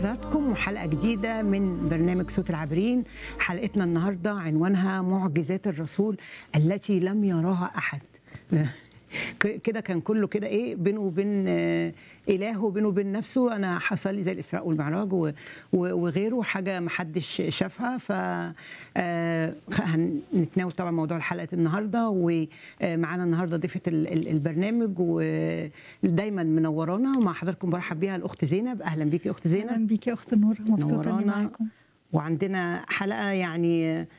بحضراتكم وحلقة جديدة من برنامج صوت العابرين حلقتنا النهاردة عنوانها معجزات الرسول التي لم يراها أحد ك- كده كان كله كده ايه بينه وبين آه، اله وبينه وبين نفسه انا حصل لي زي الاسراء والمعراج و- و- وغيره حاجه ما حدش شافها ف آه، هنتناول طبعا موضوع الحلقه النهارده ومعانا النهارده ضيفه ال- ال- البرنامج ودايما منورانا ومع حضراتكم برحب بيها الاخت زينب اهلا بيكي يا اخت زينب اهلا بيكي يا اخت نور مبسوطه اني نورانا. معاكم وعندنا حلقه يعني